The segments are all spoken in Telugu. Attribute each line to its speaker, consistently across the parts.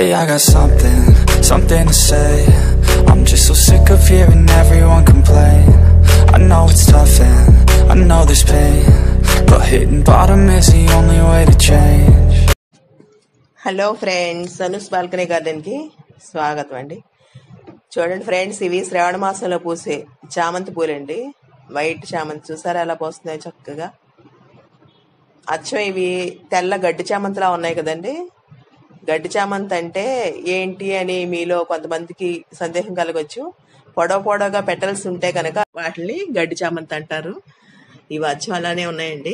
Speaker 1: Hey, I got something, something to say I'm just so sick of hearing everyone complain I know it's tough and I know there's pain But hitting bottom is the only way to change
Speaker 2: hello friends Anu's balcony గార్డెన్కి స్వాగతం అండి చూడండి ఫ్రెండ్స్ ఇవి శ్రావణ మాసంలో పూసే చామంతి పూలండి వైట్ చామంతి చూసారా ఎలా పోస్తున్నాయో చక్కగా అచ్చం ఇవి తెల్ల గడ్డి చామంతిలా ఉన్నాయి కదండి గడ్డి చామంతి అంటే ఏంటి అని మీలో కొంతమందికి సందేహం కలగొచ్చు పొడవ పొడవగా పెటల్స్ ఉంటే కనుక వాటిని గడ్డి చామంతి అంటారు ఇవి అచ్చం అలానే ఉన్నాయండి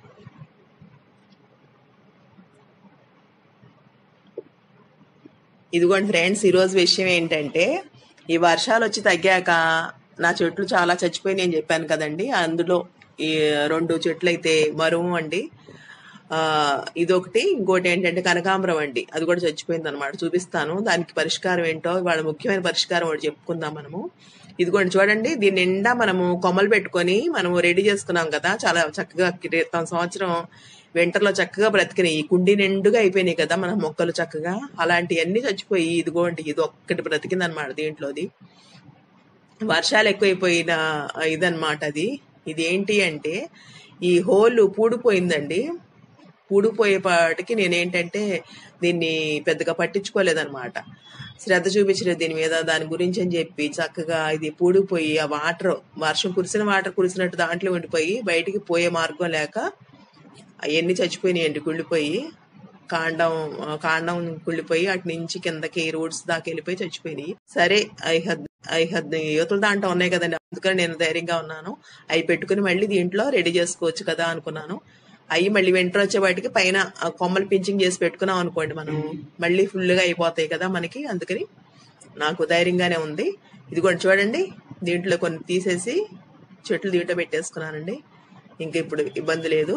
Speaker 2: ఇదిగోండి ఫ్రెండ్స్ ఈరోజు విషయం ఏంటంటే ఈ వర్షాలు వచ్చి తగ్గాక నా చెట్లు చాలా చచ్చిపోయినాయి అని చెప్పాను కదండి అందులో ఈ రెండు చెట్లు అయితే మరువు అండి ఆ, ఇదొకటి ఇంకోటి ఏంటంటే కనకాంబరం అండి అది కూడా చచ్చిపోయింది అనమాట చూపిస్తాను దానికి పరిష్కారం ఏంటో వాళ్ళ ముఖ్యమైన పరిష్కారం ఒకటి చెప్పుకుందాం మనము ఇదిగోండి చూడండి దీని నిండా మనము కొమ్మలు పెట్టుకొని మనము రెడీ చేసుకున్నాం కదా చాలా చక్కగా క్రితం సంవత్సరం వింటర్ లో చక్కగా బ్రతికినాయి ఈ కుండీ నిండుగా అయిపోయినాయి కదా మన మొక్కలు చక్కగా అలాంటివన్నీ చచ్చిపోయి ఇదిగోండి ఇది ఒక్కటి బ్రతికింది అనమాట దీంట్లోది వర్షాలు ఎక్కువైపోయిన ఇదన్నమాట అది ఇది ఏంటి అంటే ఈ హోల్ పూడిపోయిందండి పూడిపోయేపాటికి నేనేంటంటే దీన్ని పెద్దగా పట్టించుకోలేదన్నమాట శ్రద్ధ చూపించలేదు దీని మీద దాని గురించి అని చెప్పి చక్కగా ఇది పూడిపోయి ఆ వాటర్ వర్షం కురిసిన వాటర్ కురిసినట్టు దాంట్లో ఉండిపోయి బయటికి పోయే మార్గం లేక అవన్నీ చచ్చిపోయినాయండి కుళ్ళిపోయి కాండం ఆ, కాండం కుళ్ళిపోయి అటు నుంచి కిందకి రూట్స్ దాకా వెళ్ళిపోయి చచ్చిపోయినాయి సరే ఐహద్ ఐహద్ యువతల దాంట్లో ఉన్నాయి కదండి అందుకని నేను ధైర్యంగా ఉన్నాను అవి పెట్టుకుని మళ్ళీ దీంట్లో రెడీ చేసుకోవచ్చు కదా అనుకున్నాను అవి మళ్ళీ వింటర్ వచ్చే వాటికి పైన ఆ కొమ్మలు పించింగ్ చేసి పెట్టుకున్నాం అనుకోండి మనం మళ్ళీ ఫుల్ గా అయిపోతాయి కదా మనకి అందుకని నాకు ధైర్యంగానే ఉంది ఇదిగోండి చూడండి దీంట్లో కొన్ని తీసేసి చెట్లు దీంట్లో పెట్టేసుకున్నానండి ఇంకా ఇప్పుడు ఇబ్బంది లేదు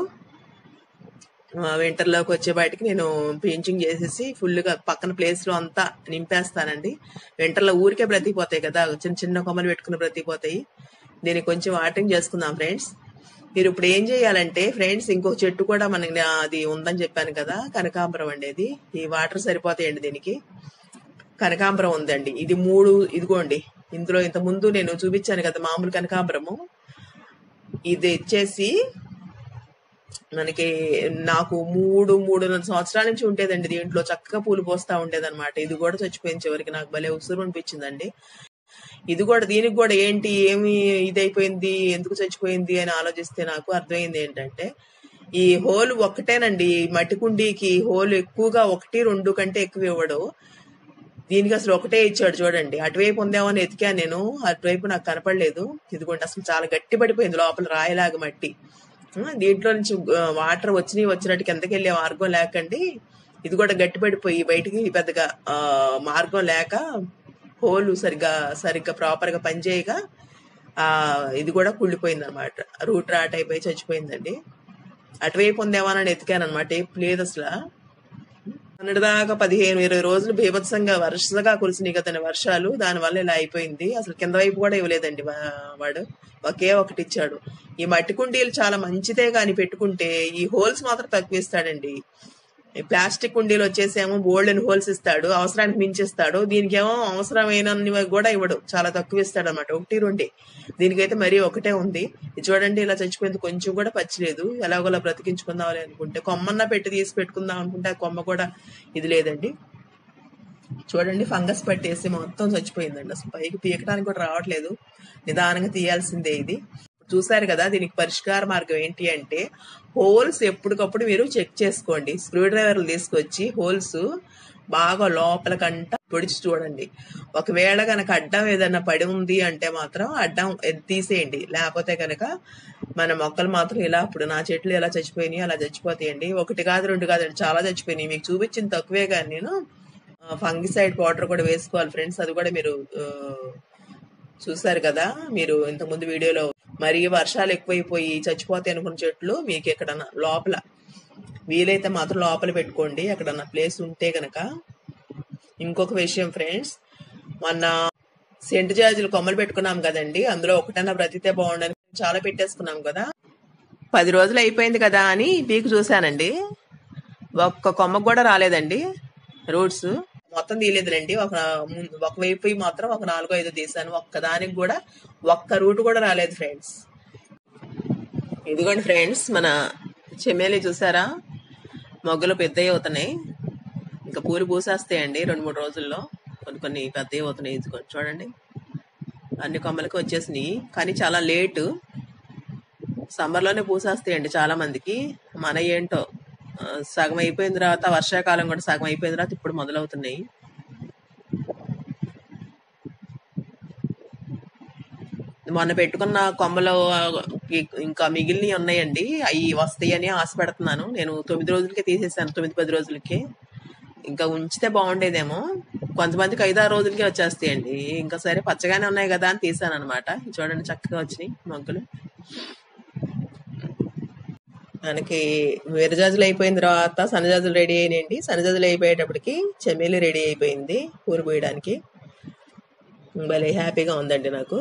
Speaker 2: వింటర్ లోకి వచ్చే బయటికి నేను పెయింటింగ్ చేసేసి ఫుల్ గా పక్కన ప్లేస్ లో అంతా నింపేస్తానండి వింటర్ లో ఊరికే బ్రతికిపోతాయి కదా చిన్న చిన్న కొమ్మలు పెట్టుకుని బ్రతికిపోతాయి దీనికి కొంచెం వాటరింగ్ చేసుకుందాం ఫ్రెండ్స్ మీరు ఇప్పుడు ఏం చేయాలంటే ఫ్రెండ్స్ ఇంకో చెట్టు కూడా మనకి అది ఉందని చెప్పాను కదా కనకాంబరం అండి ఇది ఈ వాటర్ సరిపోతాయండి దీనికి కనకాంబరం ఉందండి ఇది మూడు ఇదిగోండి ఇందులో ఇంత ముందు నేను చూపించాను కదా మామూలు కనకాంబరము ఇది వచ్చేసి మనకి నాకు మూడు మూడున్నర సంవత్సరాల నుంచి ఉండేదండి దీంట్లో చక్కగా పూలు పోస్తా ఉండేదన్నమాట ఇది కూడా చచ్చిపోయిన చివరికి నాకు భలే ఉసురు అనిపించిందండి ఇది కూడా దీనికి కూడా ఏంటి ఏమి ఇదైపోయింది ఎందుకు చచ్చిపోయింది అని ఆలోచిస్తే నాకు అర్థమైంది ఏంటంటే ఈ హోల్ ఒక్కటేనండి ఈ మట్టి కుండీకి హోల్ ఎక్కువగా ఒకటి రెండు కంటే ఎక్కువ ఇవ్వడు దీనికి అసలు ఒకటే ఇచ్చాడు చూడండి అటువైపు ఉందేమని ఎతికాను నేను అటువైపు నాకు కనపడలేదు ఇదిగోండి అసలు చాలా గట్టి పడిపోయింది లోపల రాయిలాగా మట్టి ఆ, దీంట్లో నుంచి వాటర్ వచ్చినాయి వచ్చినట్టు కిందకి వెళ్ళే మార్గం లేకండి ఇది కూడా గట్టి పడిపోయి బయటికి పెద్దగా ఆ, మార్గం లేక హోల్ సరిగ్గా సరిగ్గా ప్రాపర్ గా పనిచేయగా ఆ ఇది కూడా కుళ్ళిపోయింది అనమాట రూట్ రాట్ అయిపోయి చచ్చిపోయిందండి అటువైపు ఉందేమోనని ఎతికాను అనమాట ఏం లేదు అసలు మొన్నటిదాకా పదిహేను ఇరవై రోజులు బీభత్సంగా వరుసగా కురిసినాయి కదండి వర్షాలు దాని వల్ల ఇలా అయిపోయింది అసలు కింద వైపు కూడా ఇవ్వలేదండి వా- వాడు ఒకే ఒకటి ఇచ్చాడు ఈ మట్టి కుండీలు చాలా మంచిదే కానీ పెట్టుకుంటే ఈ హోల్స్ మాత్రం తక్కువ ఇస్తాడండి ఈ ప్లాస్టిక్ కుండీలు వచ్చేసేమో బోల్డ్ అని హోల్స్ ఇస్తాడు అవసరానికి మించిస్తాడు దీనికేమో అవసరమైనన్ని కూడా ఇవ్వడు చాలా తక్కువ ఇస్తాడు అనమాట ఒకటి రెండే దీనికైతే మరీ ఒకటే ఉంది ఇది చూడండి ఇలా చచ్చిపోయింది కొంచెం కూడా పచ్చిలేదు ఎలాగోలా బ్రతికించుకుందామని అనుకుంటే కొమ్మన్నా పెట్టి తీసి పెట్టుకుందాం అనుకుంటే ఆ కొమ్మ కూడా ఇది లేదండి చూడండి ఫంగస్ పట్టేసి మొత్తం చచ్చిపోయిందండి అసలు పైకి పీకడానికి కూడా రావట్లేదు నిదానంగా తీయాల్సిందే ఇది చూసారు కదా దీనికి పరిష్కార మార్గం ఏంటి అంటే హోల్స్ ఎప్పటికప్పుడు మీరు చెక్ చేసుకోండి స్క్రూ డ్రైవర్లు తీసుకొచ్చి హోల్స్ బాగా లోపలకంట పొడిచి చూడండి ఒకవేళ కనుక అడ్డం ఏదైనా పడి ఉంది అంటే మాత్రం అడ్డం ఎ- తీసేయండి లేకపోతే కనుక మన మొక్కలు మాత్రం ఇలా ఇప్పుడు నా చెట్లు ఎలా చచ్చిపోయినాయి అలా చచ్చిపోతాయండి ఒకటి కాదు రెండు కాదండి చాలా చచ్చిపోయినాయి మీకు చూపించింది తక్కువే కానీ నేను ఫంగిసైడ్ పౌడర్ కూడా వేసుకోవాలి ఫ్రెండ్స్ అది కూడా మీరు ఆ, చూసారు కదా మీరు ఇంత ముందు వీడియోలో మరి వర్షాలు ఎక్కువైపోయి చచ్చిపోతాయి అనుకున్న చెట్లు మీకు ఎక్కడన్నా లోపల వీలైతే మాత్రం లోపల పెట్టుకోండి ఎక్కడన్నా ప్లేస్ ఉంటే గనక ఇంకొక విషయం ఫ్రెండ్స్ మొన్న సెంటు జాజులు కొమ్మలు పెట్టుకున్నాం కదండి అందులో ఒకటన్నా బ్రతితే బాగుండని చాలా పెట్టేసుకున్నాం కదా పది రోజులు అయిపోయింది కదా అని పీకు చూశానండి ఒక్క కొమ్మకు కూడా రాలేదండి రూట్స్ మొత్తం తీయలేదులేండి ఒక ముందు- ఒక వైపు మాత్రం ఒక నాలుగో ఐదు తీసాను ఒక్కదానికి కూడా ఒక్క రూట్ కూడా రాలేదు ఫ్రెండ్స్ ఇదిగోండి ఫ్రెండ్స్ మన చెమేలి చూసారా మొగ్గలు పెద్దవి అవుతున్నాయి ఇంకా పూలు పూసేస్తాయండి రెండు మూడు రోజుల్లో కొన్ని కొన్ని పెద్దవి అవుతున్నాయి ఇదిగోండి చూడండి అన్ని కొమ్మలకి వచ్చేసినాయి కానీ చాలా లేటు సమ్మర్లోనే పూసేస్తాయండి చాలా మందికి మన ఏంటో ఆ, సగం అయిపోయిన తర్వాత వర్షాకాలం కూడా సగం అయిపోయిన తర్వాత ఇప్పుడు మొదలవుతున్నాయి మొన్న పెట్టుకున్న కొమ్మలు ఆ, ఇ- ఇంకా మిగిలినవి ఉన్నాయండి అవి వస్తాయని ఆశ పెడుతున్నాను నేను తొమ్మిది రోజులకే తీసేసాను తొమ్మిది పది రోజులకి ఇంకా ఉంచితే బాగుండేదేమో కొంతమందికి ఐదారు రోజులకే వచ్చేస్తాయండి ఇంకా సరే పచ్చగానే ఉన్నాయి కదా అని తీసాను అనమాట చూడండి చక్కగా వచ్చినాయి మొగ్గలు మనకి విరజాజులు అయిపోయిన తర్వాత సన్నజాజులు రెడీ అయినాయండి సన్నజాజులు అయిపోయేటప్పటికి చెమేలి రెడీ అయిపోయింది ఊరు పోయడానికి భలే హ్యాపీగా ఉందండి నాకు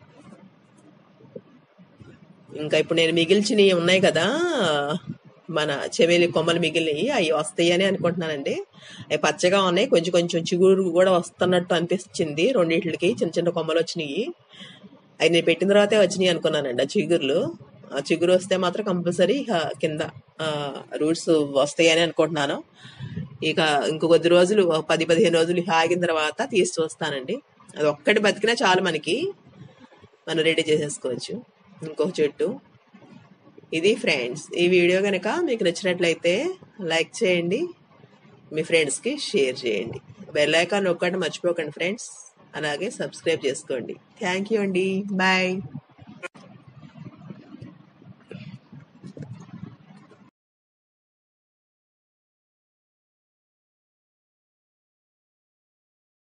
Speaker 2: ఇంకా ఇప్పుడు నేను మిగిల్చినవి ఉన్నాయి కదా మన చెమేలి కొమ్మలు మిగిలినవి అవి వస్తాయని అనుకుంటున్నానండి అవి పచ్చగా ఉన్నాయి కొంచెం కొంచెం చిగురు కూడా వస్తున్నట్టు అనిపించింది రెండింటికి చిన్న చిన్న కొమ్మలు వచ్చినాయి అవి నేను పెట్టిన తర్వాతే వచ్చినాయి అనుకున్నానండి ఆ చిగుర్లు ఆ చిగురు వస్తే మాత్రం కంపల్సరీ కింద రూట్స్ వస్తాయని అనుకుంటున్నాను ఇక ఇంకో కొద్ది రోజులు ఒక పది పదిహేను రోజులు ఆగిన తర్వాత తీసి చూస్తానండి అది ఒక్కటి బతికినా చాలు మనకి మనం రెడీ చేసేసుకోవచ్చు ఇంకొక చెట్టు ఇది ఫ్రెండ్స్ ఈ వీడియో కనుక మీకు నచ్చినట్లయితే లైక్ చేయండి మీ ఫ్రెండ్స్కి షేర్ చేయండి బెల్ ఐకాన్ ఒక్కటి మర్చిపోకండి ఫ్రెండ్స్ అలాగే సబ్స్క్రైబ్ చేసుకోండి థ్యాంక్ యూ అండి బాయ్